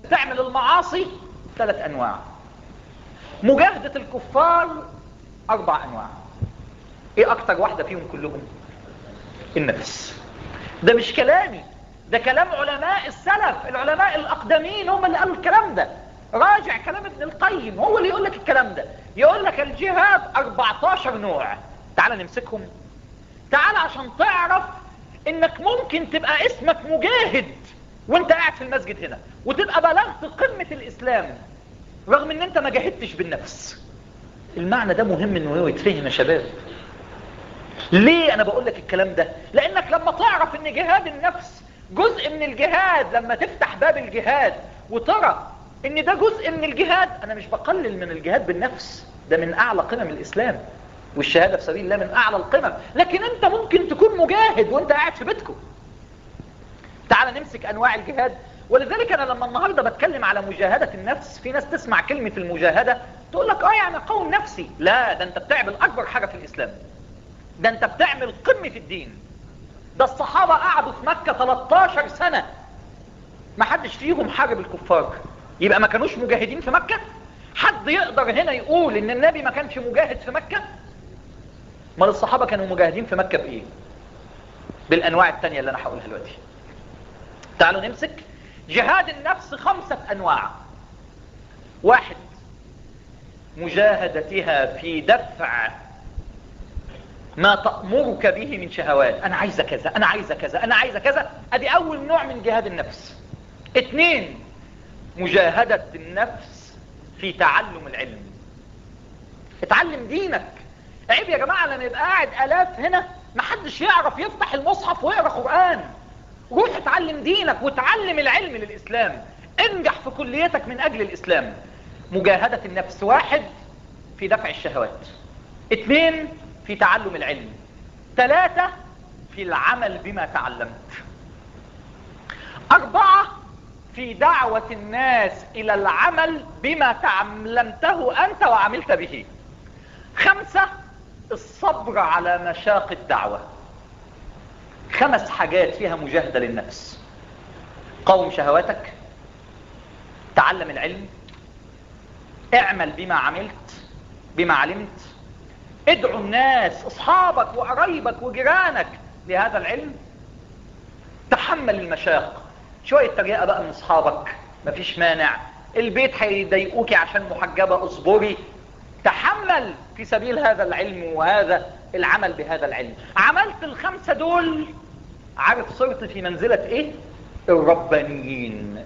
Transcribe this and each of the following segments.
تعمل المعاصي ثلاث انواع مجاهدة الكفار اربع انواع ايه اكتر واحدة فيهم كلهم النفس ده مش كلامي ده كلام علماء السلف العلماء الاقدمين هم اللي قالوا الكلام ده راجع كلام ابن القيم هو اللي يقول لك الكلام ده يقول لك الجهاد 14 نوع تعال نمسكهم تعال عشان تعرف انك ممكن تبقى اسمك مجاهد وانت قاعد في المسجد هنا وتبقى بلغت قمة الاسلام رغم ان انت ما جاهدتش بالنفس المعنى ده مهم انه هو يتفهم يا شباب ليه انا بقول لك الكلام ده لانك لما تعرف ان جهاد النفس جزء من الجهاد لما تفتح باب الجهاد وترى ان ده جزء من الجهاد انا مش بقلل من الجهاد بالنفس ده من اعلى قمم الاسلام والشهادة في سبيل الله من اعلى القمم لكن انت ممكن تكون مجاهد وانت قاعد في بيتكم تعال نمسك انواع الجهاد ولذلك انا لما النهاردة بتكلم على مجاهدة النفس في ناس تسمع كلمة المجاهدة تقول لك اه يعني قوم نفسي لا ده انت بتعمل اكبر حاجة في الاسلام ده انت بتعمل قمة الدين ده الصحابة قعدوا في مكة 13 سنة ما حدش فيهم حارب الكفار يبقى ما كانوش مجاهدين في مكة حد يقدر هنا يقول ان النبي ما كانش مجاهد في مكة ما الصحابة كانوا مجاهدين في مكة بايه بالانواع التانية اللي انا هقولها دلوقتي تعالوا نمسك جهاد النفس خمسة انواع واحد مجاهدتها في دفع ما تأمرك به من شهوات انا عايزة كذا انا عايزة كذا انا عايزة كذا ادي اول نوع من جهاد النفس اتنين مجاهدة النفس في تعلم العلم اتعلم دينك عيب يا جماعة لما يبقى قاعد الاف هنا محدش يعرف يفتح المصحف ويقرأ قرآن روح اتعلم دينك وتعلم العلم للإسلام انجح في كليتك من اجل الإسلام مجاهدة النفس واحد في دفع الشهوات اثنين في تعلم العلم ثلاثة في العمل بما تعلمت أربعة في دعوة الناس إلى العمل بما تعلمته أنت وعملت به خمسة الصبر على مشاق الدعوة خمس حاجات فيها مجاهدة للنفس قوم شهواتك تعلم العلم اعمل بما عملت بما علمت ادعو الناس اصحابك وقرايبك وجيرانك لهذا العلم تحمل المشاق شوية تريقة بقى من اصحابك مفيش مانع البيت هيضايقوكي عشان محجبة اصبري تحمل في سبيل هذا العلم وهذا العمل بهذا العلم عملت الخمسة دول عارف صرت في منزلة ايه الربانيين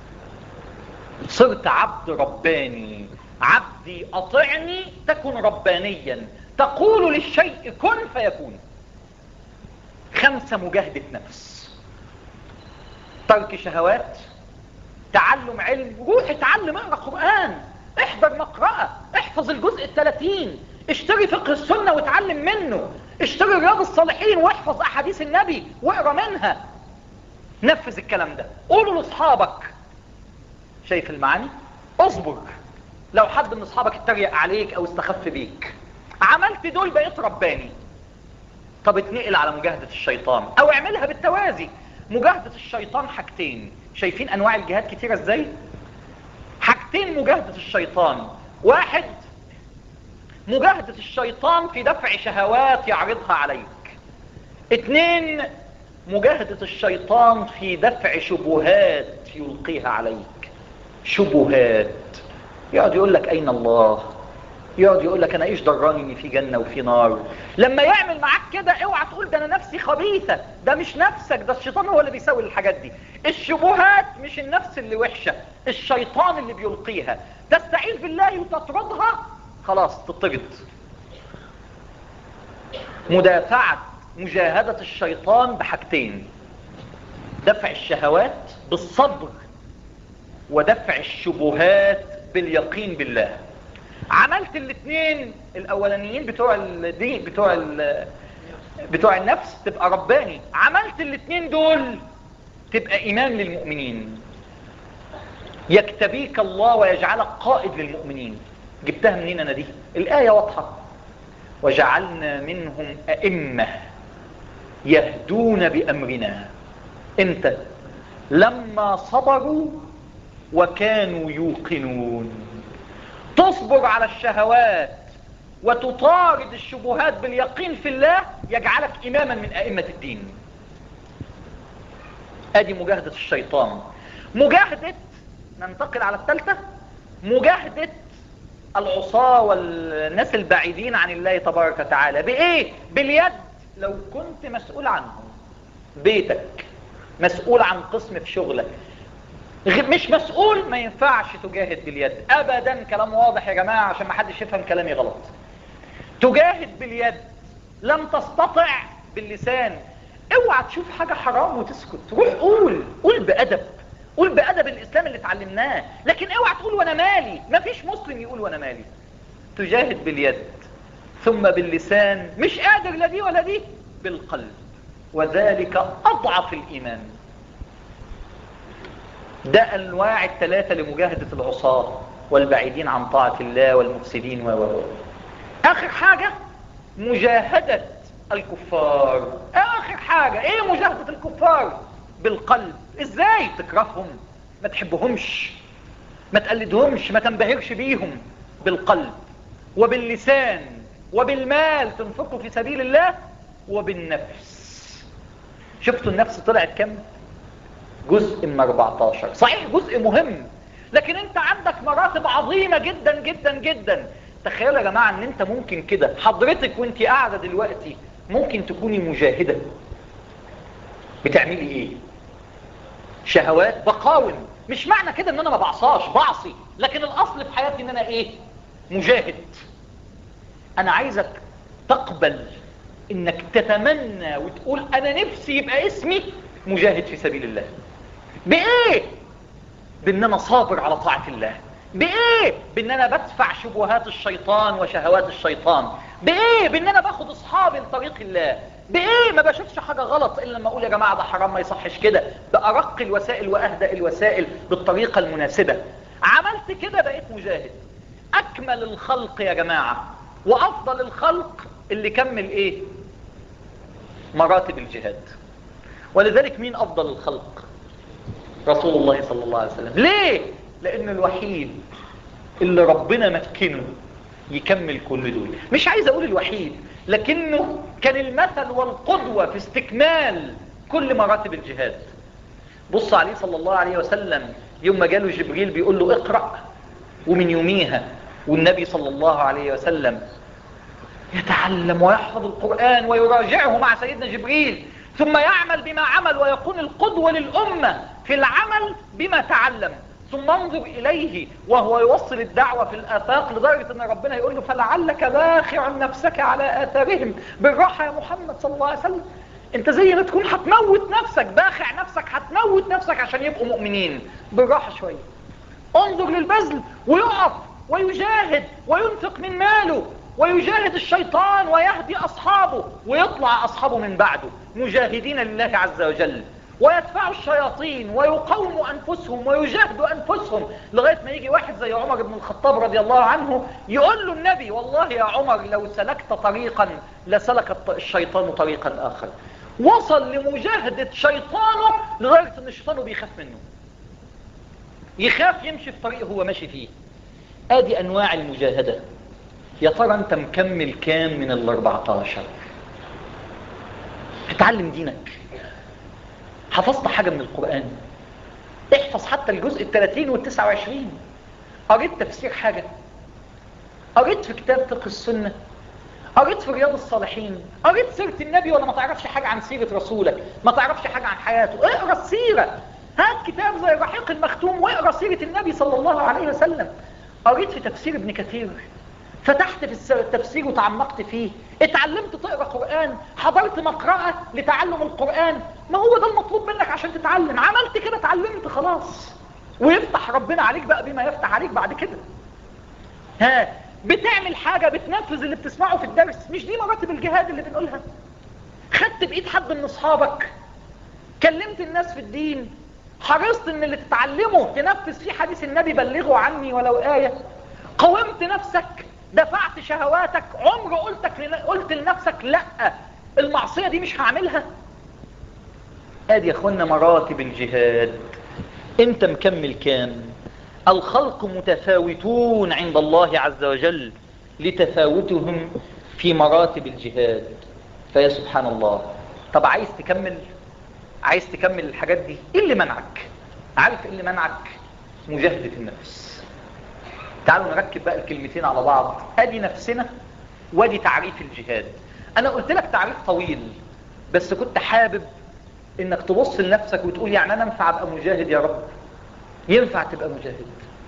صرت عبد رباني عبدي اطعني تكن ربانيا تقول للشيء كن فيكون خمسة مجاهدة نفس ترك شهوات تعلم علم روح اتعلم اقرا قرآن احضر مقرأة احفظ الجزء الثلاثين اشتري فقه السنة واتعلم منه اشتري رياض الصالحين واحفظ احاديث النبي واقرا منها نفذ الكلام ده قولوا لاصحابك شايف المعاني اصبر لو حد من اصحابك اتريق عليك او استخف بيك عملت دول بقيت رباني طب اتنقل على مجاهدة الشيطان او اعملها بالتوازي مجاهدة الشيطان حاجتين شايفين انواع الجهاد كتيرة ازاي حاجتين مجاهدة الشيطان واحد مجاهدة الشيطان في دفع شهوات يعرضها عليك اتنين مجاهدة الشيطان في دفع شبهات يلقيها عليك شبهات يقعد يقول لك اين الله يقعد يقول لك انا ايش دراني ان في جنة وفي نار لما يعمل معاك كده اوعى تقول ده انا نفسي خبيثة ده مش نفسك ده الشيطان هو اللي بيسوي الحاجات دي الشبهات مش النفس اللي وحشة الشيطان اللي بيلقيها تستعيذ بالله وتطردها خلاص تطرد مدافعة مجاهدة الشيطان بحاجتين دفع الشهوات بالصبر ودفع الشبهات باليقين بالله عملت الاثنين الاولانيين بتوع الدين بتوع ال بتوع النفس تبقى رباني عملت الاثنين دول تبقى امام للمؤمنين يكتبيك الله ويجعلك قائد للمؤمنين جبتها منين انا دي الايه واضحه وجعلنا منهم ائمه يهدون بامرنا امتى لما صبروا وكانوا يوقنون تصبر على الشهوات وتطارد الشبهات باليقين في الله يجعلك إماما من أئمة الدين ادي مجاهدة الشيطان مجاهدة ننتقل على الثالثة مجاهدة العصاة والناس البعيدين عن الله تبارك وتعالى بإيه؟ باليد لو كنت مسؤول عنهم بيتك مسؤول عن قسم في شغلك مش مسؤول ما ينفعش تجاهد باليد ابدا كلام واضح يا جماعة عشان ما حدش يفهم كلامي غلط تجاهد باليد لم تستطع باللسان اوعى تشوف حاجة حرام وتسكت روح قول قول بأدب قول بأدب الإسلام اللي اتعلمناه لكن اوعى تقول وانا مالي ما فيش مسلم يقول وانا مالي تجاهد باليد ثم باللسان مش قادر لا دي ولا دي بالقلب وذلك أضعف الإيمان ده أنواع الثلاثة لمجاهدة العصاة والبعيدين عن طاعة الله والمفسدين و آخر حاجة مجاهدة الكفار آخر حاجة إيه مجاهدة الكفار بالقلب إزاي تكرههم ما تحبهمش ما تقلدهمش ما تنبهرش بيهم بالقلب وباللسان وبالمال تنفقه في سبيل الله وبالنفس شفتوا النفس طلعت كم جزء من 14 صحيح جزء مهم لكن انت عندك مراتب عظيمة جدا جدا جدا تخيلوا يا جماعة ان انت ممكن كده حضرتك وانت قاعدة دلوقتي ممكن تكوني مجاهدة بتعملي ايه شهوات بقاوم مش معنى كده ان انا ما بعصاش بعصي لكن الاصل في حياتي ان انا ايه مجاهد انا عايزك تقبل انك تتمنى وتقول انا نفسي يبقى اسمي مجاهد في سبيل الله بايه بان انا صابر على طاعة الله بايه بان انا بدفع شبهات الشيطان وشهوات الشيطان بايه بان انا باخد اصحابي لطريق الله بايه ما بشوفش حاجة غلط الا لما اقول يا جماعة ده حرام ما يصحش كده بأرق الوسائل واهدأ الوسائل بالطريقة المناسبة عملت كده بقيت مجاهد اكمل الخلق يا جماعة وافضل الخلق اللي كمل ايه مراتب الجهاد ولذلك مين افضل الخلق رسول الله صلى الله عليه وسلم ليه لان الوحيد اللي ربنا مكنه يكمل كل دول مش عايز اقول الوحيد لكنه كان المثل والقدوة في استكمال كل مراتب الجهاد بص عليه صلى الله عليه وسلم يوم ما جاله جبريل بيقول له اقرأ ومن يوميها والنبي صلى الله عليه وسلم يتعلم ويحفظ القرآن ويراجعه مع سيدنا جبريل ثم يعمل بما عمل ويكون القدوة للأمة في العمل بما تعلم ثم انظر إليه وهو يوصل الدعوة في الآفاق لدرجة أن ربنا يقول له فلعلك باخع نفسك على آثارهم بالراحة يا محمد صلى الله عليه وسلم انت زي ما تكون هتموت نفسك باخع نفسك هتموت نفسك عشان يبقوا مؤمنين بالراحة شوية انظر للبذل ويقف ويجاهد وينفق من ماله ويجاهد الشيطان ويهدي أصحابه ويطلع أصحابه من بعده مجاهدين لله عز وجل ويدفعوا الشياطين ويقوموا أنفسهم ويجاهدوا أنفسهم لغاية ما يجي واحد زي عمر بن الخطاب رضي الله عنه يقول له النبي والله يا عمر لو سلكت طريقا لسلك الشيطان طريقا آخر وصل لمجاهدة شيطانه لدرجة أن الشيطان بيخاف منه يخاف يمشي في طريق هو ماشي فيه ادي انواع المجاهدة يا ترى انت مكمل كام من ال 14 اتعلم دينك حفظت حاجة من القرآن احفظ حتى الجزء الثلاثين والتسعة وعشرين قريت تفسير حاجة قريت في كتاب فقه السنة قريت في رياض الصالحين قريت سيرة النبي ولا ما تعرفش حاجة عن سيرة رسولك ما تعرفش حاجة عن حياته اقرأ السيرة هات كتاب زي الرحيق المختوم واقرأ سيرة النبي صلى الله عليه وسلم قريت في تفسير ابن كثير فتحت في التفسير وتعمقت فيه اتعلمت تقرأ قرآن حضرت مقرأة لتعلم القرآن ما هو ده المطلوب منك عشان تتعلم عملت كده اتعلمت خلاص ويفتح ربنا عليك بقى بما يفتح عليك بعد كده ها بتعمل حاجة بتنفذ اللي بتسمعه في الدرس مش دي مراتب الجهاد اللي بنقولها خدت بإيد حد من أصحابك كلمت الناس في الدين حرصت ان اللي تتعلمه تنفذ فيه حديث النبي بلغوا عني ولو آية قومت نفسك دفعت شهواتك عمر قلتك قلت لنفسك لا المعصية دي مش هعملها ادي يا اخوانا مراتب الجهاد انت مكمل كام الخلق متفاوتون عند الله عز وجل لتفاوتهم في مراتب الجهاد فيا سبحان الله طب عايز تكمل عايز تكمل الحاجات دي ايه اللي منعك عارف ايه اللي منعك مجاهدة النفس تعالوا نركب بقى الكلمتين على بعض ادي نفسنا وادي تعريف الجهاد انا قلت لك تعريف طويل بس كنت حابب انك تبص لنفسك وتقول يعني انا ينفع ابقى مجاهد يا رب ينفع تبقى مجاهد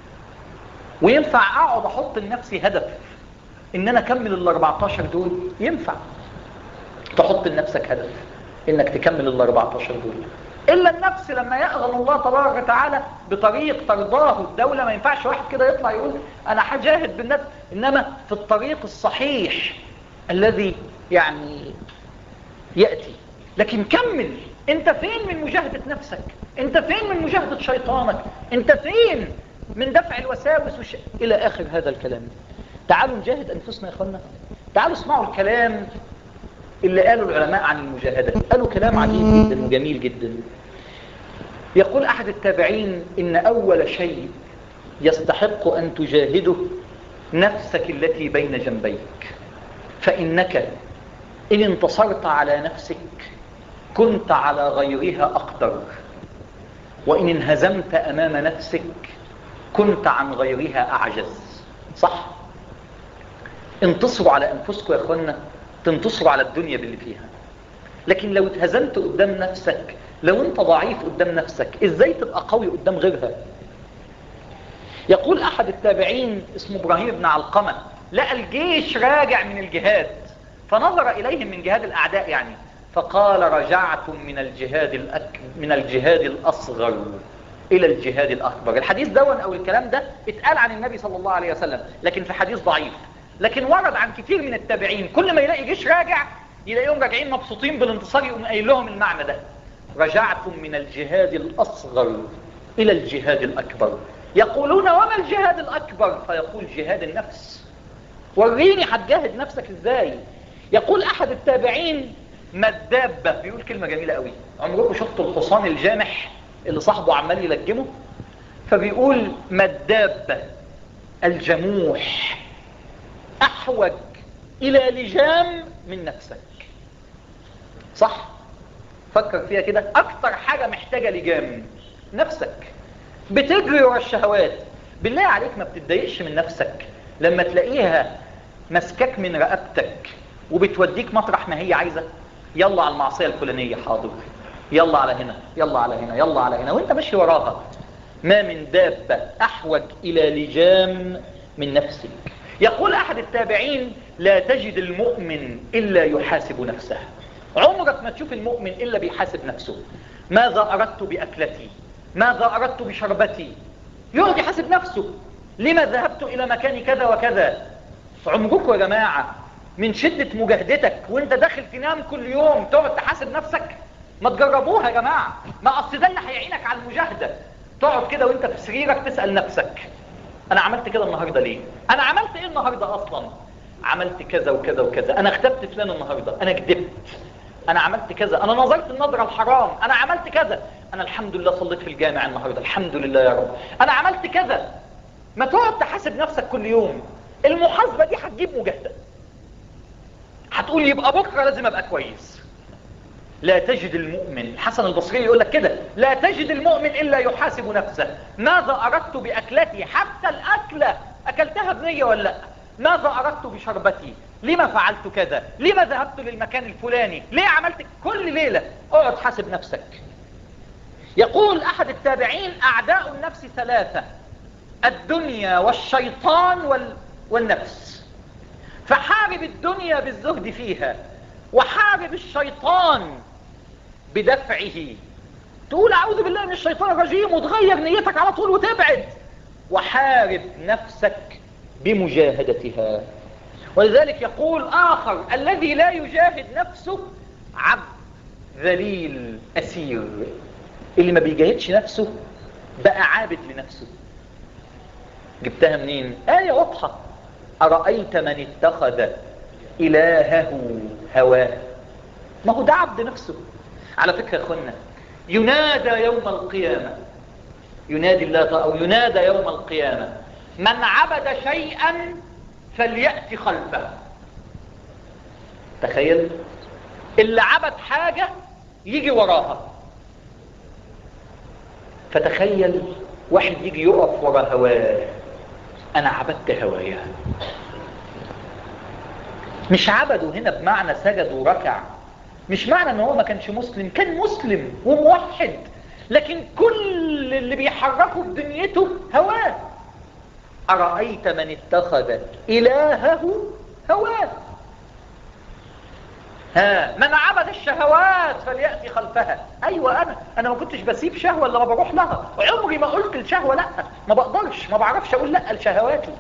وينفع اقعد احط لنفسي هدف ان انا اكمل ال 14 دول ينفع تحط لنفسك هدف انك تكمل ال 14 دول الا النفس لما يأذن الله تبارك وتعالى بطريق ترضاه الدولة ما ينفعش واحد كده يطلع يقول انا هجاهد بالنفس انما في الطريق الصحيح الذي يعني يأتي لكن كمل انت فين من مجاهدة نفسك انت فين من مجاهدة شيطانك انت فين من دفع الوساوس وش... الى اخر هذا الكلام تعالوا نجاهد انفسنا يا اخوانا تعالوا اسمعوا الكلام اللي قالوا العلماء عن المجاهدة قالوا كلام عجيب جدا وجميل جدا يقول احد التابعين ان اول شيء يستحق ان تجاهده نفسك التي بين جنبيك فانك ان انتصرت على نفسك كنت على غيرها اقدر وان انهزمت امام نفسك كنت عن غيرها اعجز صح انتصروا على انفسكم يا اخوانا تنتصروا على الدنيا باللي فيها لكن لو اتهزمت قدام نفسك لو انت ضعيف قدام نفسك ازاي تبقى قوي قدام غيرها يقول احد التابعين اسمه ابراهيم بن علقمة لقى الجيش راجع من الجهاد فنظر اليهم من جهاد الاعداء يعني فقال رجعتم من الجهاد الأك... من الجهاد الاصغر الى الجهاد الاكبر الحديث دون او الكلام ده اتقال عن النبي صلى الله عليه وسلم لكن في حديث ضعيف لكن ورد عن كثير من التابعين كل ما يلاقي جيش راجع يلاقيهم راجعين مبسوطين بالانتصار يقوم قايل لهم المعنى ده رجعتم من الجهاد الاصغر الى الجهاد الاكبر يقولون وما الجهاد الاكبر فيقول جهاد النفس وريني هتجاهد نفسك ازاي يقول احد التابعين ما الدابة بيقول كلمة جميلة قوي عمركم شفتوا الحصان الجامح اللي صاحبه عمال يلجمه فبيقول ما الدابة الجموح احوج الى لجام من نفسك صح فكر فيها كده اكتر حاجة محتاجة لجام نفسك بتجري ورا الشهوات بالله عليك ما بتتضايقش من نفسك لما تلاقيها مسكك من رقبتك وبتوديك مطرح ما هي عايزة يلا على المعصية الفلانية حاضر يلا على هنا يلا على هنا يلا على هنا وانت ماشي وراها ما من دابة احوج الى لجام من نفسك يقول احد التابعين لا تجد المؤمن الا يحاسب نفسه عمرك ما تشوف المؤمن الا بيحاسب نفسه ماذا اردت باكلتي ماذا اردت بشربتي يقعد يحاسب نفسه لما ذهبت الى مكان كذا وكذا عمركم يا جماعة من شدة مجاهدتك وانت داخل تنام كل يوم تقعد تحاسب نفسك ما تجربوها يا جماعة ما اصل ده اللي هيعينك على المجاهدة تقعد كده وانت في سريرك تسأل نفسك انا عملت كده النهاردة ليه انا عملت ايه النهاردة اصلا عملت كذا وكذا وكذا انا اختبت فلان النهاردة انا كذبت انا عملت كذا انا نظرت النظرة الحرام انا عملت كذا انا الحمد لله صليت في الجامع النهاردة الحمد لله يا رب انا عملت كذا ما تقعد تحاسب نفسك كل يوم المحاسبة دي هتجيب مجاهدة هتقول يبقى بكرة لازم ابقى كويس لا تجد المؤمن حسن البصري يقول لك كده لا تجد المؤمن الا يحاسب نفسه ماذا اردت باكلتي حتى الاكلة اكلتها بنية ولا لا ماذا اردت بشربتي لما فعلت كذا لما ذهبت للمكان الفلاني ليه عملت كل ليلة اقعد حاسب نفسك يقول احد التابعين اعداء النفس ثلاثة الدنيا والشيطان وال... والنفس فحارب الدنيا بالزهد فيها وحارب الشيطان بدفعه تقول اعوذ بالله من الشيطان الرجيم وتغير نيتك على طول وتبعد وحارب نفسك بمجاهدتها ولذلك يقول آخر الذي لا يجاهد نفسه عبد ذليل أسير اللي ما بيجاهدش نفسه بقى عابد لنفسه جبتها منين آية واضحة أرأيت من اتخذ إلهه هواه ما هو ده عبد نفسه على فكرة يا أخوانا ينادى يوم القيامة ينادي الله أو ينادى يوم القيامة من عبد شيئا فليأتي خلفه تخيل اللي عبد حاجة يجي وراها فتخيل واحد يجي يقف ورا هواه انا عبدت هوايا مش عبده هنا بمعنى سجد وركع مش معنى ان هو ما كانش مسلم كان مسلم وموحد لكن كل اللي بيحركه في دنيته هواه أرأيت من اتخذ إلهه هواه ها من عبد الشهوات فليأتي خلفها أيوة أنا أنا ما كنتش بسيب شهوة إلا ما بروح لها وعمري ما قلت الشهوة لا ما بقدرش ما بعرفش أقول لا لشهواتي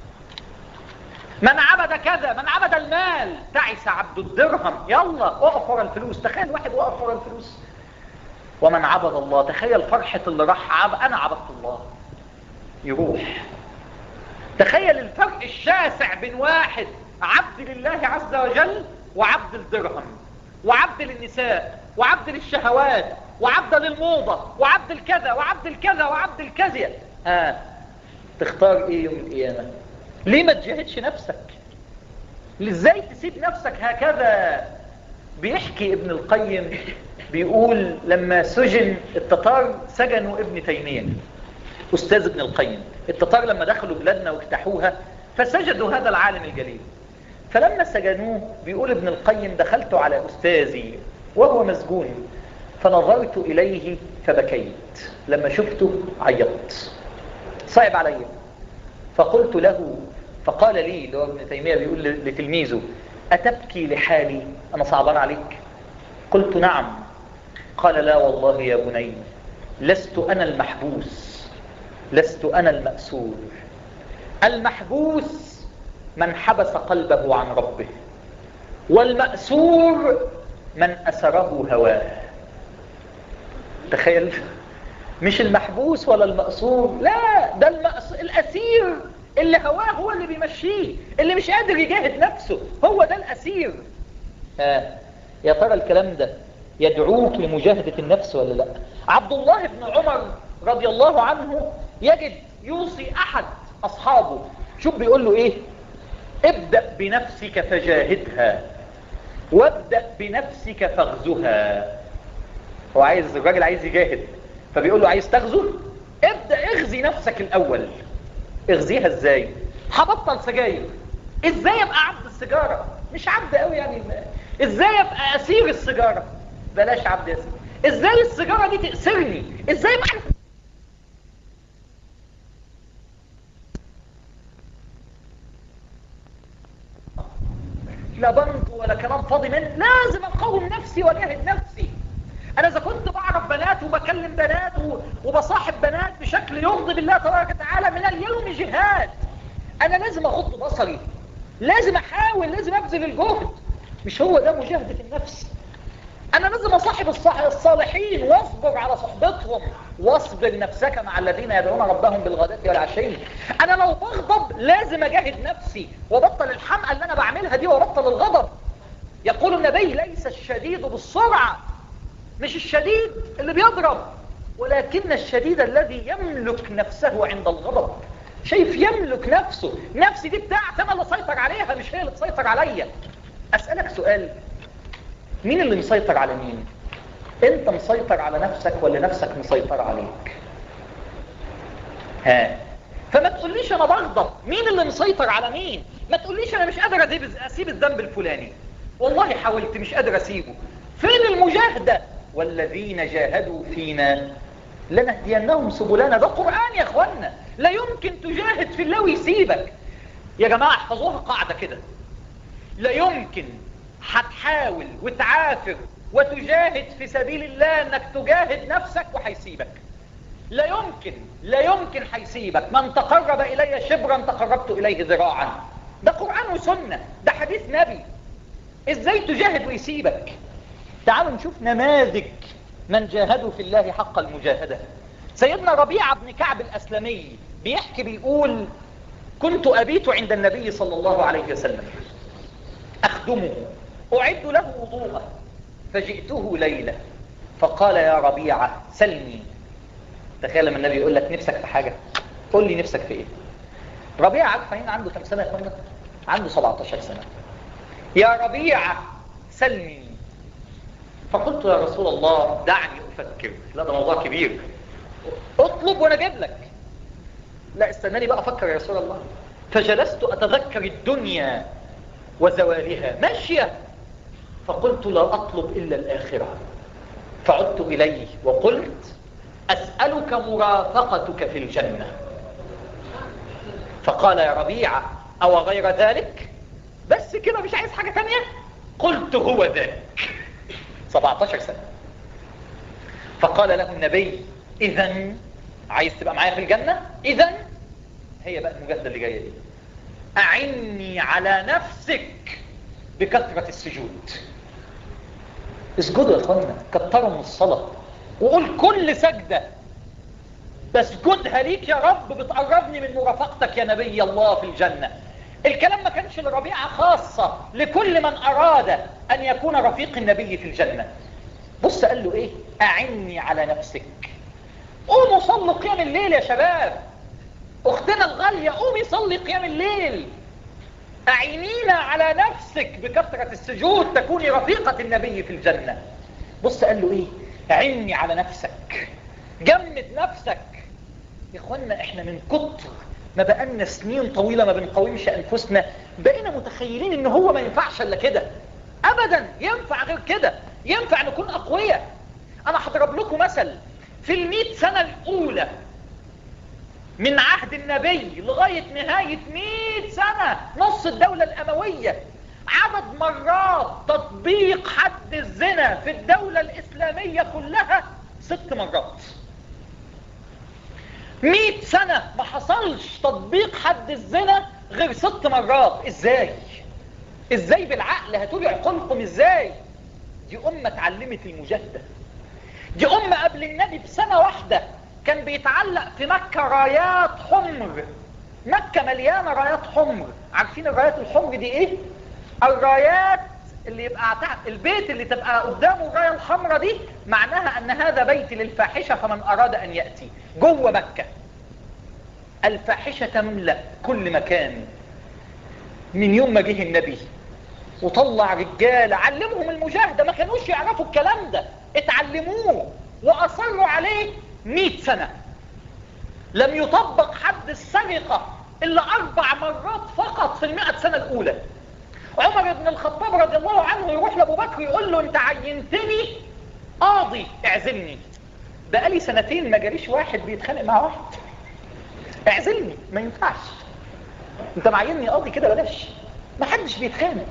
من عبد كذا من عبد المال تعس عبد الدرهم يلا اقف ورا الفلوس تخيل واحد وقف ورا الفلوس ومن عبد الله تخيل فرحة اللي راح عب... أنا عبدت الله يروح تخيل الفرق الشاسع بين واحد عبد لله عز وجل وعبد الدرهم وعبد للنساء وعبد للشهوات وعبد للموضة وعبد الكذا وعبد الكذا وعبد الكذا آه. تختار ايه يوم القيامة ليه ما تجاهدش نفسك ازاي تسيب نفسك هكذا بيحكي ابن القيم بيقول لما سجن التتار سجنوا ابن تيمية أستاذ ابن القيم التتار لما دخلوا بلادنا وافتحوها فسجدوا هذا العالم الجليل فلما سجنوه بيقول ابن القيم دخلت على أستاذي وهو مسجون فنظرت إليه فبكيت لما شفته عيطت صعب علي فقلت له فقال لي اللي هو ابن تيمية بيقول لتلميذه أتبكي لحالي أنا صعبان عليك قلت نعم قال لا والله يا بني لست أنا المحبوس لست أنا المأسور المحبوس من حبس قلبه عن ربه والمأسور من أسره هواه تخيل مش المحبوس ولا المأسور لا ده المأس... الأسير اللي هواه هو اللي بيمشيه اللي مش قادر يجاهد نفسه هو ده الأسير آه. يا ترى الكلام ده يدعوك لمجاهدة النفس ولا لا عبد الله بن عمر رضي الله عنه يجد يوصي أحد أصحابه شوف بيقول له إيه ابدأ بنفسك فجاهدها وابدأ بنفسك فاغزها هو عايز الراجل عايز يجاهد فبيقول له عايز تغزو ابدأ اغزي نفسك الأول اغزيها ازاي هبطل سجاير ازاي ابقى عبد السيجارة مش عبد قوي يعني ازاي ابقى اسير السيجارة بلاش عبد ياسر ازاي السيجارة دي تأسرني ازاي بعرف لا بنك ولا كلام فاضي من لازم اقاوم نفسي واجاهد نفسي انا اذا كنت بعرف بنات وبكلم بنات وبصاحب بنات بشكل يغضب الله تبارك وتعالى من اليوم جهاد انا لازم اغض بصري لازم احاول لازم ابذل الجهد مش هو ده مجاهدة النفس انا لازم اصاحب الصالحين واصبر على صحبتهم واصبر نفسك مع الذين يدعون ربهم بالغداة والعشي انا لو بغضب لازم اجاهد نفسي وبطل الحمقى اللي انا بعملها دي وبطل الغضب يقول النبي ليس الشديد بالسرعة مش الشديد اللي بيضرب ولكن الشديد الذي يملك نفسه عند الغضب شايف يملك نفسه نفسي دي بتاعت انا اللي سيطر عليها مش هي اللي تسيطر عليا اسألك سؤال مين اللي مسيطر على مين انت مسيطر على نفسك ولا نفسك مسيطر عليك ها فما تقوليش انا بغضب مين اللي مسيطر على مين ما تقوليش انا مش قادر اسيب الذنب الفلاني والله حاولت مش قادر اسيبه فين المجاهدة والذين جاهدوا فينا لنهدينهم سبلنا ده قرآن يا اخوانا لا يمكن تجاهد في الله ويسيبك يا جماعة احفظوها قاعدة كده لا يمكن هتحاول وتعافر وتجاهد في سبيل الله انك تجاهد نفسك وهيسيبك لا يمكن لا يمكن هيسيبك من تقرب الي شبرا تقربت اليه ذراعا ده قرآن وسنة ده حديث نبي ازاي تجاهد ويسيبك تعالوا نشوف نماذج من جاهدوا في الله حق المجاهدة سيدنا ربيعة بن كعب الأسلمي بيحكي بيقول كنت أبيت عند النبي صلى الله عليه وسلم أخدمه أعد له وضوءه فجئته ليلة فقال يا ربيعة سلني تخيل لما النبي يقول لك نفسك في حاجة قول لي نفسك في ايه ربيع عارفين عنده كم سنة يا اخوانا عنده 17 سنة يا ربيعة سلمي فقلت يا رسول الله دعني افكر لا ده موضوع كبير اطلب وانا اجيب لك لا استناني بقى افكر يا رسول الله فجلست اتذكر الدنيا وزوالها ماشية فقلت لا اطلب الا الاخرة فعدت اليه وقلت اسألك مرافقتك في الجنة فقال يا ربيعة او غير ذلك بس كده مش عايز حاجة تانية قلت هو ذاك 17 سنة فقال له النبي اذا عايز تبقى معايا في الجنة اذا هي بقى المجاهدة اللي جاية دي اعني على نفسك بكثرة السجود اسجدوا يا اخوانا كتروا من الصلاة وقول كل سجدة بسجدها ليك يا رب بتقربني من مرافقتك يا نبي الله في الجنة الكلام ما كانش لربيعة خاصة لكل من أراد أن يكون رفيق النبي في الجنة بص قال له إيه أعني على نفسك قوموا صلوا قيام الليل يا شباب أختنا الغالية قومي صلي قيام الليل أعينينا على نفسك بكثرة السجود تكوني رفيقة النبي في الجنة بص قال له إيه عني على نفسك جمد نفسك يا إخوانا إحنا من كتر ما بقالنا سنين طويلة ما بنقومش أنفسنا بقينا متخيلين إن هو ما ينفعش إلا كده أبدا ينفع غير كده ينفع نكون أقوياء أنا هضرب لكم مثل في المئة سنة الأولى من عهد النبي لغاية نهاية مئة سنة نص الدولة الأموية عدد مرات تطبيق حد الزنا في الدولة الإسلامية كلها ست مرات مئة سنة ما حصلش تطبيق حد الزنا غير ست مرات ازاي ازاي بالعقل هتقولي عقولكم ازاي دي امة اتعلمت المجاهدة دي امة قبل النبي بسنة واحدة كان بيتعلق في مكة رايات حمر مكة مليانة رايات حمر عارفين الرايات الحمر دي ايه الرايات اللي يبقى البيت اللي تبقى قدامه الرايه الحمراء دي معناها ان هذا بيت للفاحشه فمن اراد ان ياتي جوه مكه الفاحشه تملا كل مكان من يوم ما جه النبي وطلع رجاله علمهم المجاهده ما كانوش يعرفوا الكلام ده اتعلموه واصروا عليه 100 سنه لم يطبق حد السرقه الا اربع مرات فقط في المئة سنه الاولى عمر بن الخطاب رضي الله عنه يروح لابو بكر يقول له انت عينتني قاضي اعزلني بقالي سنتين ما جاليش واحد بيتخانق مع واحد اعزلني ما ينفعش انت معيني قاضي كده بلاش ما حدش بيتخانق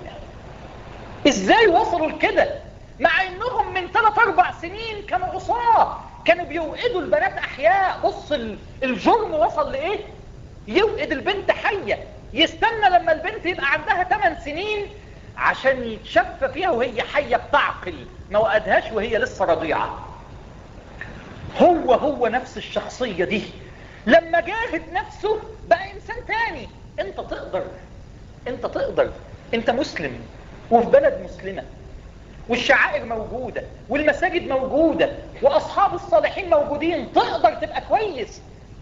ازاي وصلوا لكده مع انهم من 3 4 سنين كانوا عصاه كانوا بيوقدوا البنات احياء بص الجرم وصل لايه يوقد البنت حيه يستنى لما البنت يبقى عندها 8 سنين عشان يتشفى فيها وهي حية بتعقل ما وقدهاش وهي لسه رضيعة هو هو نفس الشخصية دي لما جاهد نفسه بقى انسان تاني انت تقدر انت تقدر انت مسلم وفي بلد مسلمة والشعائر موجودة والمساجد موجودة واصحاب الصالحين موجودين تقدر تبقى كويس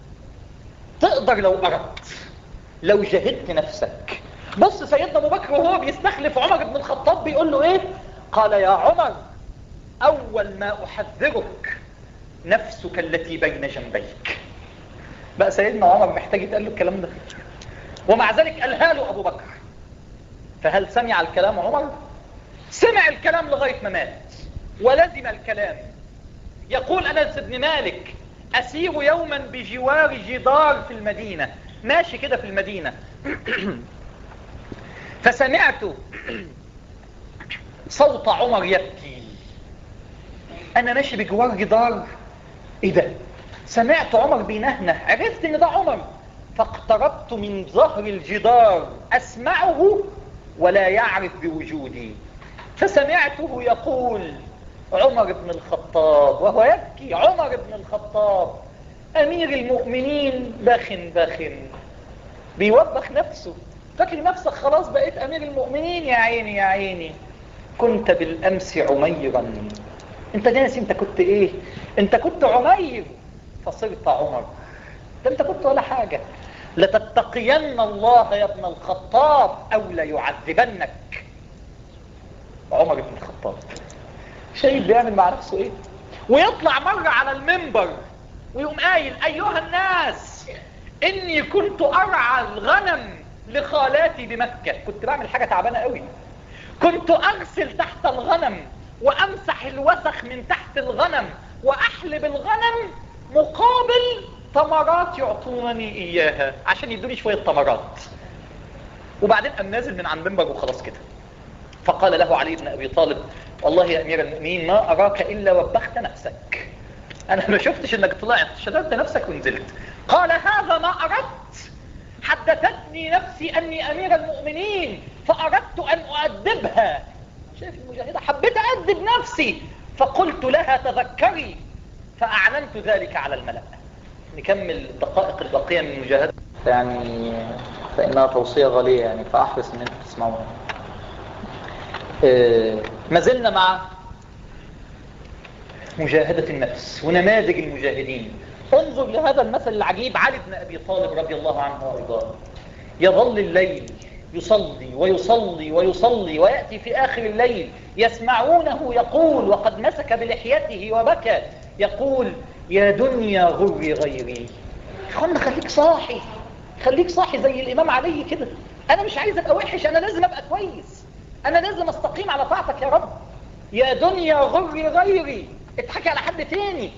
تقدر لو اردت لو جهدت نفسك بص سيدنا ابو بكر وهو بيستخلف عمر بن الخطاب بيقول له ايه قال يا عمر اول ما احذرك نفسك التي بين جنبيك بقى سيدنا عمر محتاج يتقال له الكلام ده ومع ذلك قالها له ابو بكر فهل سمع الكلام عمر سمع الكلام لغاية ما مات ولزم الكلام يقول انس بن مالك اسير يوما بجوار جدار في المدينة ماشي كده في المدينة فسمعت صوت عمر يبكي انا ماشي بجوار جدار ايه ده سمعت عمر بينهنه عرفت ان ده عمر فاقتربت من ظهر الجدار اسمعه ولا يعرف بوجودي فسمعته يقول عمر بن الخطاب وهو يبكي عمر بن الخطاب امير المؤمنين بخن بخن بيوبخ نفسه فاكر نفسك خلاص بقيت امير المؤمنين يا عيني يا عيني كنت بالامس عميرا انت ناسي انت كنت ايه انت كنت عمير فصرت عمر ده انت كنت ولا حاجة لتتقين الله يا ابن الخطاب او ليعذبنك عمر بن الخطاب شايف بيعمل مع نفسه ايه ويطلع مرة على المنبر ويقوم قايل ايها الناس اني كنت ارعى الغنم لخالاتي بمكة كنت بعمل حاجة تعبانة قوي كنت اغسل تحت الغنم وامسح الوسخ من تحت الغنم واحلب الغنم مقابل تمرات يعطونني اياها عشان يدوني شوية تمرات وبعدين قام نازل من عن منبر وخلاص كده فقال له علي بن ابي طالب والله يا امير المؤمنين ما اراك الا وبخت نفسك انا ما شفتش انك طلعت شددت نفسك ونزلت قال هذا ما اردت حدثتني نفسي اني امير المؤمنين فاردت ان اؤدبها شايف المجاهدة حبيت أدب نفسي فقلت لها تذكري فأعلنت ذلك على الملأ نكمل الدقائق الباقية من المجاهدة يعني فإنها توصية غالية يعني فأحرص أن أنتم تسمعوها آه، ما زلنا مع مجاهدة النفس ونماذج المجاهدين انظر لهذا المثل العجيب علي بن أبي طالب رضي الله عنه وارضاه يظل الليل يصلي ويصلي ويصلي ويأتي في آخر الليل يسمعونه يقول وقد مسك بلحيته وبكى يقول يا دنيا غري غيري اخوانا خليك صاحي خليك صاحي زي الإمام علي كده أنا مش عايز أبقى وحش أنا لازم أبقى كويس أنا لازم أستقيم على طاعتك يا رب يا دنيا غري غيري اتحكي على حد تاني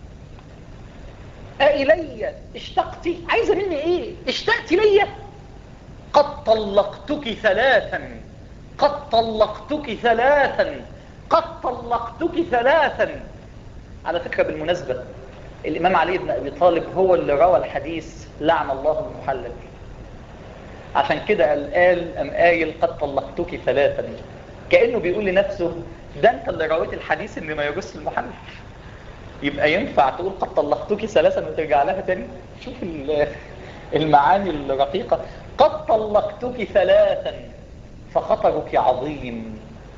أإلي اشتقتي عايزة مني ايه اشتقت ليا قد طلقتك ثلاثا قد طلقتك ثلاثا قد طلقتك ثلاثا على فكرة بالمناسبة الإمام علي بن أبي طالب هو اللي روى الحديث لعن الله المحلل عشان كده قال قال أم قايل قد طلقتك ثلاثا كأنه بيقول لنفسه ده أنت اللي رويت الحديث اللي ما يجوز المحلل يبقى ينفع تقول قد طلقتك ثلاثا وترجع لها تاني شوف المعاني الرقيقة قد طلقتك ثلاثا فخطرك عظيم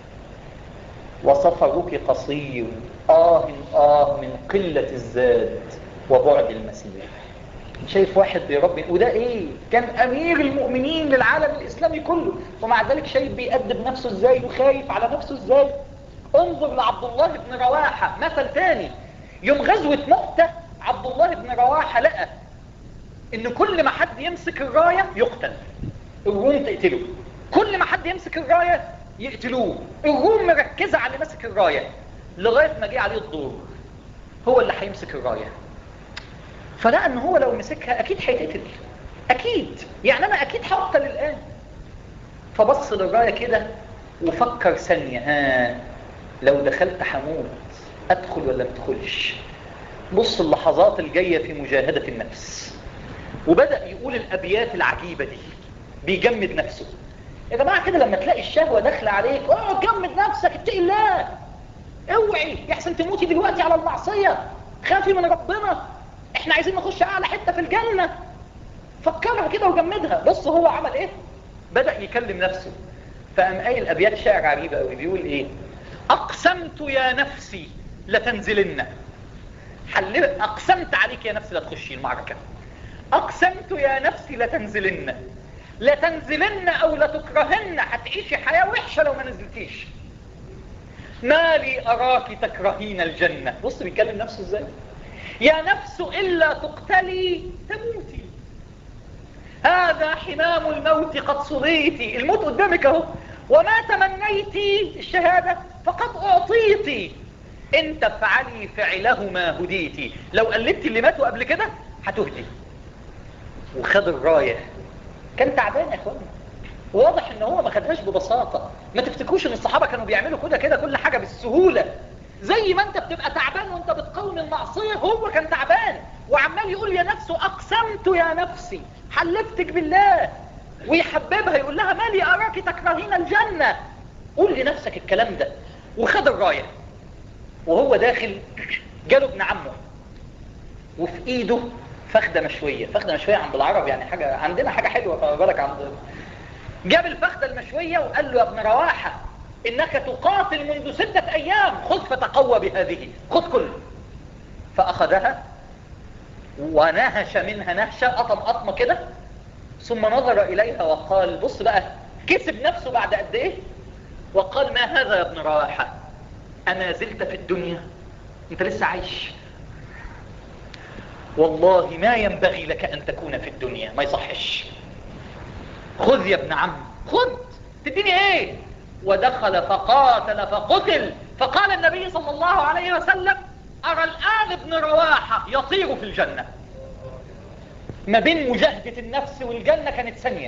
وسفرك قصير آه آه من قلة الزاد وبعد المسير شايف واحد بيربي وده ايه كان امير المؤمنين للعالم الاسلامي كله ومع ذلك شايف بيأدب نفسه ازاي وخايف على نفسه ازاي انظر لعبد الله بن رواحة مثل تاني يوم غزوة مؤتة عبد الله بن رواحة لقى ان كل ما حد يمسك الراية يقتل الروم تقتله كل ما حد يمسك الراية يقتلوه الروم مركزة على اللي ماسك الراية لغاية ما جه عليه الدور هو اللي هيمسك الراية فلقى ان هو لو مسكها اكيد هيتقتل اكيد يعني انا اكيد هقتل الان فبص للراية كده وفكر ثانية ها لو دخلت هموت ادخل ولا ما ادخلش بص اللحظات الجاية في مجاهدة النفس وبدأ يقول الأبيات العجيبة دي بيجمد نفسه يا جماعة كده لما تلاقي الشهوة داخلة عليك اقعد جمد نفسك اتقي الله اوعي يحسن تموتي دلوقتي على المعصية خافي من ربنا احنا عايزين نخش اعلى حتة في الجنة فكرها كده وجمدها بص هو عمل ايه بدأ يكلم نفسه فقام قايل ابيات شعر عجيبة قوي بيقول ايه اقسمت يا نفسي لتنزلن حل... اقسمت عليك يا نفسي لا تخشي المعركة اقسمت يا نفسي لتنزلن لتنزلن او لتكرهن هتعيشي حياة وحشة لو ما نزلتيش ما لي اراك تكرهين الجنة بص بيتكلم نفسه ازاي يا نفس الا تقتلي تموتي هذا حمام الموت قد صليتي الموت قدامك اهو وما تمنيتي الشهادة فقد اعطيتي ان تفعلي فعلهما هديتي لو قلبتي اللي ماتوا قبل كده هتهدي وخد الراية كان تعبان يا اخوانا واضح ان هو ما خدهاش ببساطة ما تفتكروش ان الصحابة كانوا بيعملوا كده كده كل حاجة بالسهولة زي ما انت بتبقى تعبان وانت بتقاوم المعصية هو كان تعبان وعمال يقول يا نفس اقسمت يا نفسي حلفتك بالله ويحببها يقول لها مالي اراك تكرهين الجنة قول لنفسك الكلام ده وخد الراية وهو داخل جاله ابن عمه وفي ايده فخدة مشوية فخدة مشوية عند العرب يعني حاجة عندنا حاجة حلوة فما بالك عند جاب الفخدة المشوية وقال له يا ابن رواحة انك تقاتل منذ ستة ايام خذ فتقوى بهذه خذ كله فاخذها ونهش منها نهشة قطم قطمة كده ثم نظر إليها وقال بص بقى كسب نفسه بعد قد إيه وقال ما هذا يا ابن رواحة أما زلت في الدنيا أنت لسه عايش والله ما ينبغي لك أن تكون في الدنيا ما يصحش خذ يا ابن عم خذ تديني ايه ودخل فقاتل فقتل فقال النبي صلى الله عليه وسلم أرى الآن ابن رواحة يطير في الجنة ما بين مجاهدة النفس والجنة كانت ثانية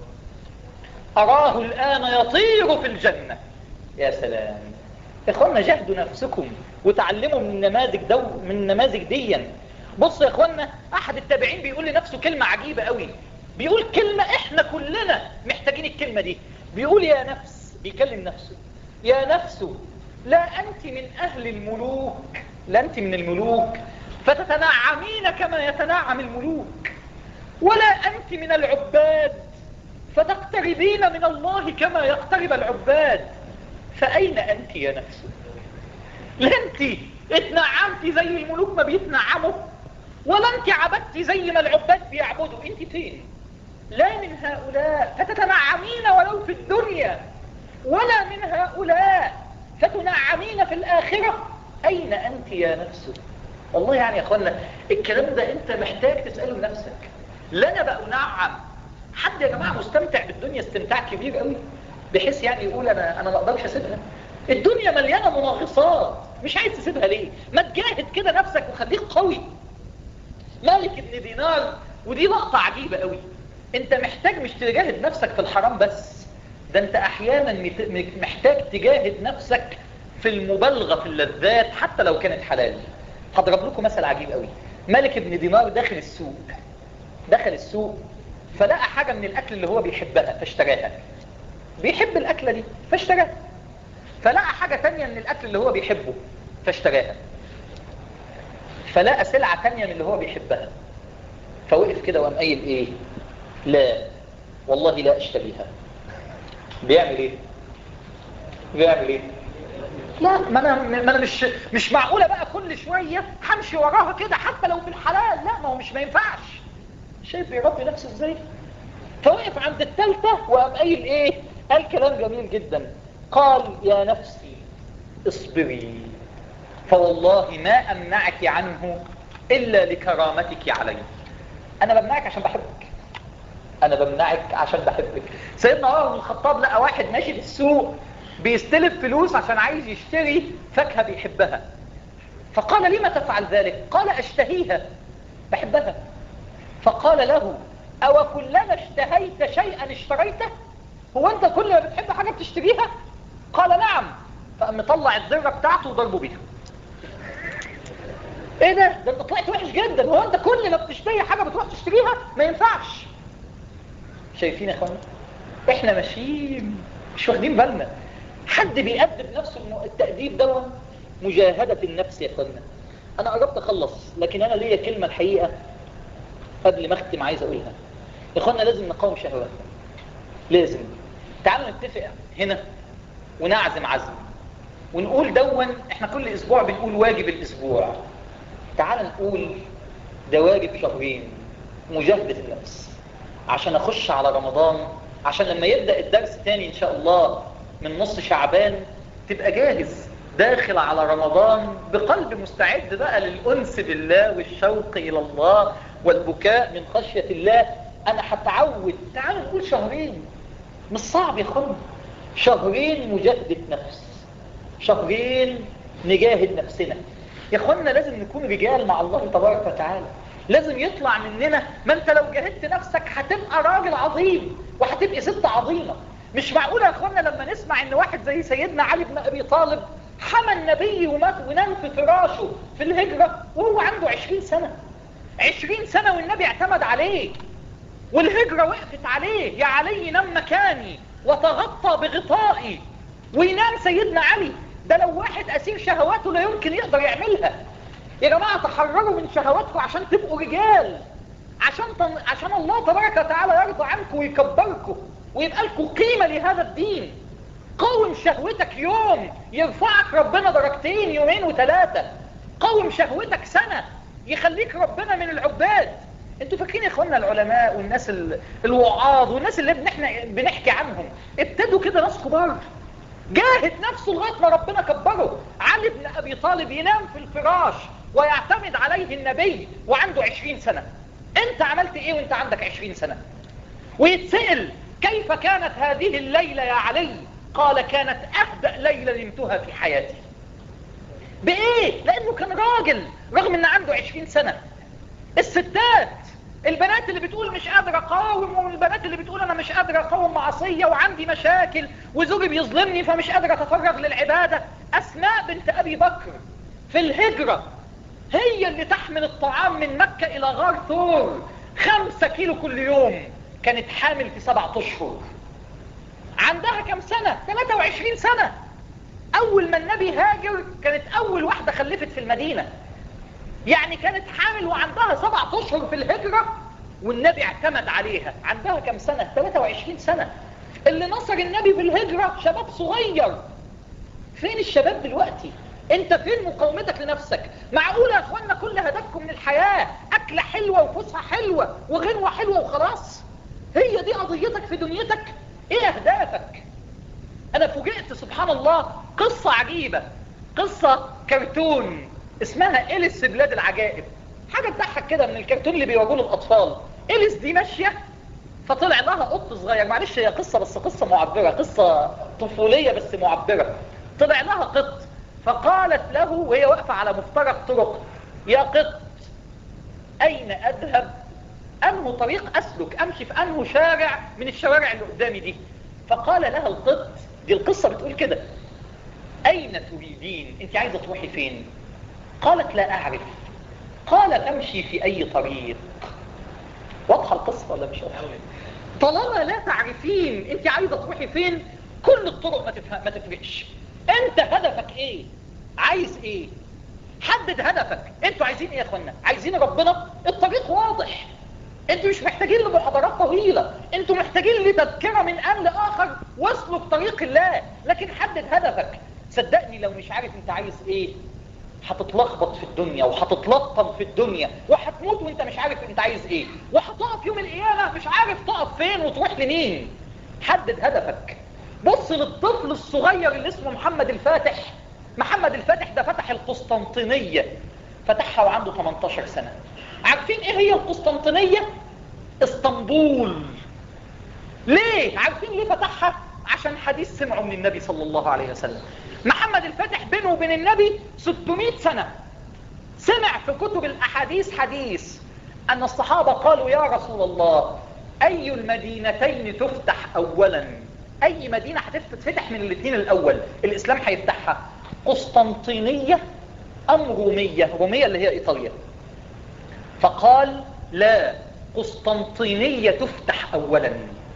أراه الآن يطير في الجنة يا سلام إخوانا جاهدوا نفسكم وتعلموا من النماذج دو من النماذج ديا بصوا يا إخوانا أحد التابعين بيقول لنفسه كلمة عجيبة قوي بيقول كلمة إحنا كلنا محتاجين الكلمة دي بيقول يا نفس بيكلم نفسه يا نفس لا أنت من أهل الملوك لا أنت من الملوك فتتنعمين كما يتنعم الملوك ولا أنت من العباد فتقتربين من الله كما يقترب العباد فأين أنت يا نفس لا أنت اتنعمت زي الملوك ما بيتنعموا ولا أنت عبدت زي ما العباد بيعبدوا أنت فين لا من هؤلاء فتتنعمين ولو في الدنيا ولا من هؤلاء فتنعمين في الآخرة أين أنت يا نفس والله يعني يا أخوانا الكلام ده أنت محتاج تسأله لنفسك لا أنا بقى أنعم حد يا جماعة مستمتع بالدنيا استمتاع كبير قوي بحيث يعني يقول أنا, أنا ما أقدرش أسيبها الدنيا مليانة مناغصات مش عايز تسيبها ليه ما تجاهد كده نفسك وخليك قوي مالك ابن دينار ودي لقطة عجيبة قوي انت محتاج مش تجاهد نفسك في الحرام بس ده انت احيانا محتاج تجاهد نفسك في المبالغة في اللذات حتى لو كانت حلال هضرب لكم مثل عجيب قوي ملك ابن دينار داخل السوق دخل السوق فلقى حاجة من الاكل اللي هو بيحبها فاشتراها بيحب الاكلة دي فاشتراها فلقى حاجة تانية من الاكل اللي هو بيحبه فاشتراها فلقى سلعة تانية من اللي هو بيحبها فوقف كده وقام قايل ايه لا والله لا اشتريها بيعمل ايه بيعمل ايه لا ما انا ما انا مش مش معقوله بقى كل شويه همشي وراها كده حتى لو في الحلال لا ما هو مش ما ينفعش شايف بيربي نفسه ازاي فوقف عند الثالثه وقام قايل ايه قال كلام جميل جدا قال يا نفسي اصبري فوالله ما امنعك عنه الا لكرامتك علي انا بمنعك عشان بحبك انا بمنعك عشان بحبك سيدنا عمر بن الخطاب لقى واحد ماشي في السوق بيستلف فلوس عشان عايز يشتري فاكهه بيحبها فقال لما تفعل ذلك قال اشتهيها بحبها فقال له او كلما اشتهيت شيئا اشتريته هو انت كل ما بتحب حاجه بتشتريها قال نعم فقام مطلع الذره بتاعته وضربه بيها ايه ده ده انت طلعت وحش جدا هو انت كل ما بتشتري حاجه بتروح تشتريها ما ينفعش شايفين يا اخوانا احنا ماشيين مش واخدين بالنا حد بيأدب نفسه التأديب ده مجاهدة النفس يا اخوانا انا قربت اخلص لكن انا ليا كلمة الحقيقة قبل ما اختم عايز اقولها يا اخوانا لازم نقاوم شهواتنا لازم تعالوا نتفق هنا ونعزم عزم ونقول دون احنا كل اسبوع بنقول واجب الاسبوع تعال نقول ده واجب شهرين مجاهدة النفس عشان اخش على رمضان عشان لما يبدأ الدرس تاني ان شاء الله من نص شعبان تبقى جاهز داخل على رمضان بقلب مستعد بقى للأنس بالله والشوق إلى الله والبكاء من خشية الله أنا هتعود تعالوا نقول شهرين مش صعب يا خلق شهرين مجاهدة نفس شهرين نجاهد نفسنا يا اخوانا لازم نكون رجال مع الله تبارك وتعالى لازم يطلع مننا ما انت لو جاهدت نفسك هتبقى راجل عظيم وهتبقى ست عظيمة مش معقولة يا اخوانا لما نسمع ان واحد زي سيدنا علي بن ابي طالب حمى النبي ومات ونام في فراشه في الهجرة وهو عنده عشرين سنة عشرين سنة والنبي اعتمد عليه والهجرة وقفت عليه يا علي نام مكاني وتغطى بغطائي وينام سيدنا علي ده لو واحد اسير شهواته لا يمكن يقدر يعملها يا جماعة تحرروا من شهواتكم عشان تبقوا رجال عشان تن... عشان الله تبارك وتعالى يرضى عنكم ويكبركم ويبقى لكم قيمة لهذا الدين قوم شهوتك يوم يرفعك ربنا درجتين يومين وثلاثة قوم شهوتك سنة يخليك ربنا من العباد انتوا فاكرين يا اخوانا العلماء والناس ال- الوعاظ والناس اللي احنا بنحكي عنهم ابتدوا كده ناس كبار جاهد نفسه لغايه ما ربنا كبره علي بن ابي طالب ينام في الفراش ويعتمد عليه النبي وعنده عشرين سنه انت عملت ايه وانت عندك عشرين سنه ويتسأل كيف كانت هذه الليلة يا علي قال كانت أهدأ ليلة نمتها في حياتي بإيه؟ لأنه كان راجل رغم أنه عنده عشرين سنة الستات البنات اللي بتقول مش قادرة أقاوم والبنات اللي بتقول أنا مش قادرة أقاوم معصية وعندي مشاكل وزوجي بيظلمني فمش قادرة أتفرغ للعبادة أسماء بنت أبي بكر في الهجرة هي اللي تحمل الطعام من مكة إلى غار ثور خمسة كيلو كل يوم كانت حامل في سبعة أشهر عندها كم سنة 23 سنة أول ما النبي هاجر كانت أول واحدة خلفت في المدينة يعني كانت حامل وعندها سبعة أشهر في الهجرة والنبي اعتمد عليها عندها كم سنة 23 سنة اللي نصر النبي في الهجرة شباب صغير فين الشباب دلوقتي انت فين مقاومتك لنفسك معقولة يا اخوانا كل هدفكم من الحياة اكلة حلوة وفسحة حلوة وغنوة حلوة وخلاص هي دي قضيتك في دنيتك ايه اهدافك انا فوجئت سبحان الله قصة عجيبة قصة كرتون اسمها إليس في بلاد العجائب حاجة تضحك كده من الكرتون اللي بيواجهوا الاطفال إليس دي ماشية فطلع لها قط صغير معلش هي قصة بس قصة معبرة قصة طفولية بس معبرة طلع لها قط فقالت له وهي واقفة على مفترق طرق يا قط أين أذهب أنه طريق أسلك أمشي في أنه شارع من الشوارع اللي قدامي دي فقال لها القط دي القصة بتقول كده أين تريدين أنت عايزة تروحي فين قالت لا أعرف قال تمشي في أي طريق واضحة القصة ولا مش واضحة طالما لا تعرفين أنت عايزة تروحي فين كل الطرق ما, تفهم ما تفرقش أنت هدفك إيه عايز إيه حدد هدفك انتوا عايزين ايه يا اخوانا عايزين ربنا الطريق واضح انتوا مش محتاجين لمحاضرات طويلة انتوا محتاجين لتذكرة من ان لاخر واسلك طريق الله لكن حدد هدفك صدقني لو مش عارف انت عايز ايه هتتلخبط في الدنيا وهتتلطم في الدنيا وهتموت وانت مش عارف انت عايز ايه وهتقف يوم القيامة مش عارف تقف فين وتروح لمين حدد هدفك بص للطفل الصغير اللي اسمه محمد الفاتح محمد الفاتح ده فتح القسطنطينية فتحها وعنده 18 سنة عارفين ايه هي القسطنطينية اسطنبول ليه عارفين ليه فتحها عشان حديث سمعه من النبي صلى الله عليه وسلم محمد الفاتح بينه وبين النبي 600 سنة سمع في كتب الاحاديث حديث ان الصحابة قالوا يا رسول الله اي المدينتين تفتح اولا اي مدينة هتفتح من الاثنين الاول الاسلام هيفتحها قسطنطينية ام رومية رومية اللي هي ايطاليا فقال لا قسطنطينية تفتح اولا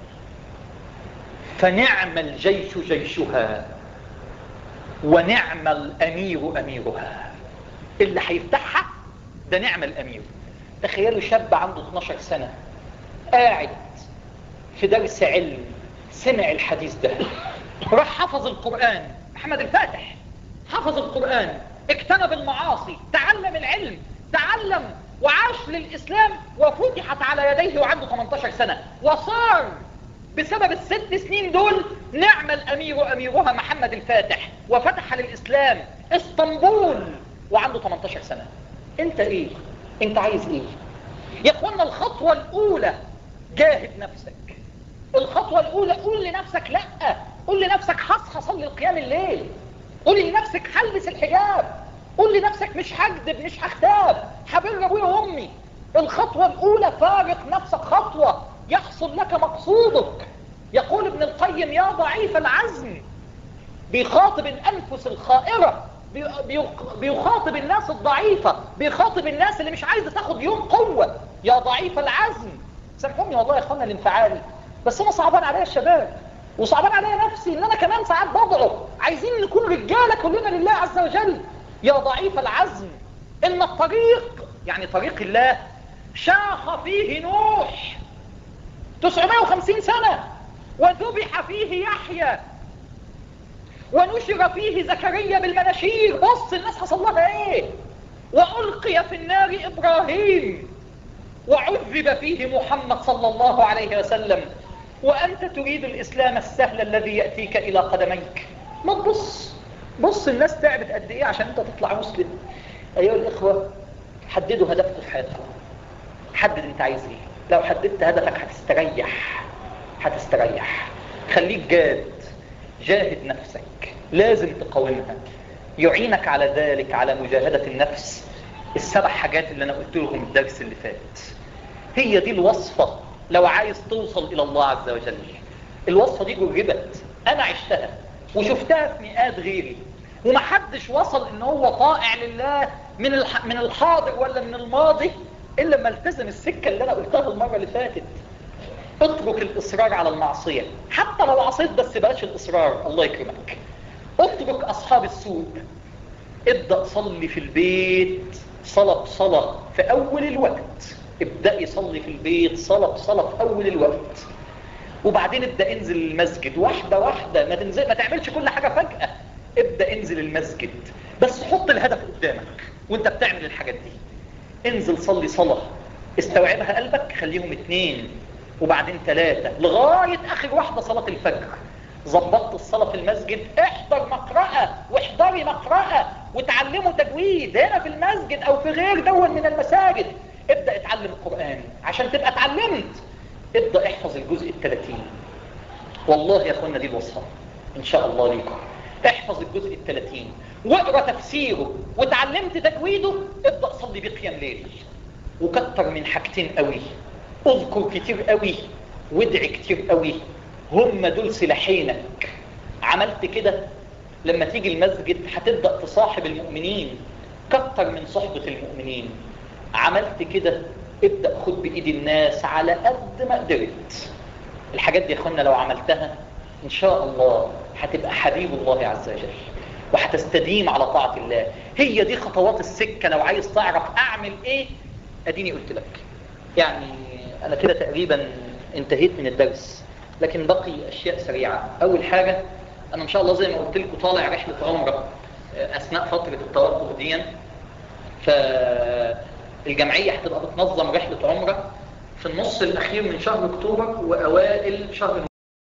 فنعم الجيش جيشها ونعم الامير اميرها اللي هيفتحها ده نعم الامير تخيلوا شاب عنده 12 سنة قاعد في درس علم سمع الحديث ده راح حفظ القرآن محمد الفاتح حفظ القرآن اجتنب المعاصي تعلم العلم تعلم وعاش للإسلام وفتحت على يديه وعنده 18 سنة وصار بسبب الست سنين دول نعم الأمير أميرها محمد الفاتح وفتح للإسلام اسطنبول وعنده 18 سنة انت ايه انت عايز ايه يا اخوانا الخطوة الاولى جاهد نفسك الخطوة الاولى قول لنفسك لا قول لنفسك هصحى اصلي القيام الليل قول لنفسك هلبس الحجاب قول لنفسك مش هكذب مش هختاب هبر ابويا وامي الخطوة الاولى فارق نفسك خطوة يحصل لك مقصودك يقول ابن القيم يا ضعيف العزم بيخاطب الانفس الخائرة بيخاطب الناس الضعيفة بيخاطب الناس اللي مش عايزة تاخد يوم قوة يا ضعيف العزم سامحوني والله يا اخوانا الانفعالي بس انا صعبان عليا الشباب وصعبان عليا نفسي ان انا كمان ساعات بضعف عايزين نكون رجالة كلنا لله عز وجل يا ضعيف العزم ان الطريق يعني طريق الله شاخ فيه نوح 950 سنة وذبح فيه يحيى ونشر فيه زكريا بالمناشير بص الناس حصل لها ايه وألقي في النار إبراهيم وعذب فيه محمد صلى الله عليه وسلم وأنت تريد الإسلام السهل الذي يأتيك إلى قدميك ما تبص بص الناس تعبت قد إيه عشان أنت تطلع مسلم أيها الإخوة حددوا هدفكم في حياتكم حدد أنت عايز إيه لو حددت هدفك هتستريح هتستريح خليك جاد جاهد نفسك لازم تقاومها يعينك على ذلك على مجاهدة النفس السبع حاجات اللي أنا قلت لهم الدرس اللي فات هي دي الوصفة لو عايز توصل إلى الله عز وجل الوصفة دي جربت أنا عشتها وشفتها في مئات غيري ومحدش وصل إن هو طائع لله من الح... من الحاضر ولا من الماضي إلا لما التزم السكة اللي أنا قلتها المرة اللي فاتت اترك الإصرار على المعصية حتى لو عصيت بس بلاش الإصرار الله يكرمك اترك أصحاب السوء ابدأ صلي في البيت صلاة بصلاة في أول الوقت ابدأ يصلي في البيت صلاة بصلاة في أول الوقت وبعدين ابدأ انزل المسجد واحدة واحدة ما, تنزل ما تعملش كل حاجة فجأة ابدأ انزل المسجد بس حط الهدف قدامك وانت بتعمل الحاجات دي انزل صلي صلاة استوعبها قلبك خليهم اتنين وبعدين ثلاثة لغاية آخر واحدة صلاة الفجر ظبطت الصلاة في المسجد احضر مقرأة واحضري مقرأة وتعلموا تجويد هنا في المسجد او في غير دون من المساجد ابدأ اتعلم القرآن عشان تبقى اتعلمت ابدأ احفظ الجزء الثلاثين والله يا اخوانا دي الوصفة ان شاء الله ليكم احفظ الجزء الثلاثين واقرأ تفسيره وتعلمت تجويده ابدأ صلي بقيام ليل وكتر من حاجتين قوي اذكر كتير قوي وادعي كتير قوي هم دول سلاحينك عملت كده لما تيجي المسجد هتبدأ تصاحب المؤمنين كتر من صحبة المؤمنين عملت كده ابدأ خد بإيد الناس على قد ما قدرت الحاجات دي يا اخوانا لو عملتها ان شاء الله هتبقى حبيب الله عز وجل وهتستديم على طاعة الله هي دي خطوات السكة لو عايز تعرف اعمل ايه اديني قلت لك يعني انا كده تقريبا انتهيت من الدرس لكن بقي اشياء سريعة اول حاجة انا ان شاء الله زي ما قلت لكم طالع رحلة عمرة اثناء فترة التوقف دي فالجمعية هتبقى بتنظم رحلة عمرة في النص الاخير من شهر اكتوبر واوائل شهر